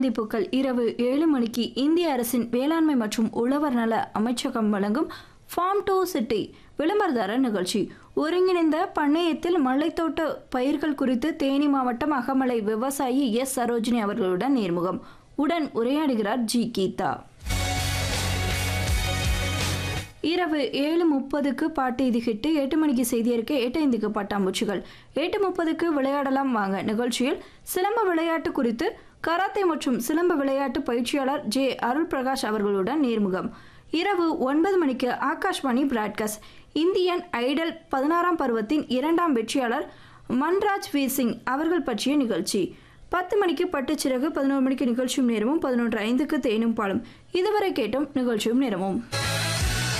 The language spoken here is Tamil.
சந்திப்புகள் இரவு ஏழு மணிக்கு இந்திய அரசின் வேளாண்மை மற்றும் உழவர் நல அமைச்சகம் வழங்கும் ஃபார்ம் டு சிட்டி விளம்பரதார நிகழ்ச்சி ஒருங்கிணைந்த பண்ணையத்தில் மலைத்தோட்ட பயிர்கள் குறித்து தேனி மாவட்டம் அகமலை விவசாயி எஸ் சரோஜினி அவர்களுடன் நேர்முகம் உடன் உரையாடுகிறார் ஜி கீதா இரவு ஏழு முப்பதுக்கு பாட்டு இது ஹிட்டு எட்டு மணிக்கு செய்தி அறிக்கை எட்டு ஐந்துக்கு பட்டாம்பூச்சிகள் எட்டு முப்பதுக்கு விளையாடலாம் வாங்க நிகழ்ச்சியில் சிலம்ப விளையாட்டு குறித்து கராத்தே மற்றும் சிலம்ப விளையாட்டு பயிற்சியாளர் ஜே அருள் பிரகாஷ் அவர்களுடன் நேர்முகம் இரவு ஒன்பது மணிக்கு ஆகாஷ்வாணி பிராட்காஸ்ட் இந்தியன் ஐடல் பதினாறாம் பருவத்தின் இரண்டாம் வெற்றியாளர் மன்ராஜ் வீர் சிங் அவர்கள் பற்றிய நிகழ்ச்சி பத்து மணிக்கு பட்டுச்சிறகு பதினோரு மணிக்கு நிகழ்ச்சியும் நேரமும் பதினொன்று ஐந்துக்கு தேனும் பாலும் இதுவரை கேட்டோம் நிகழ்ச்சியும் நேரமும்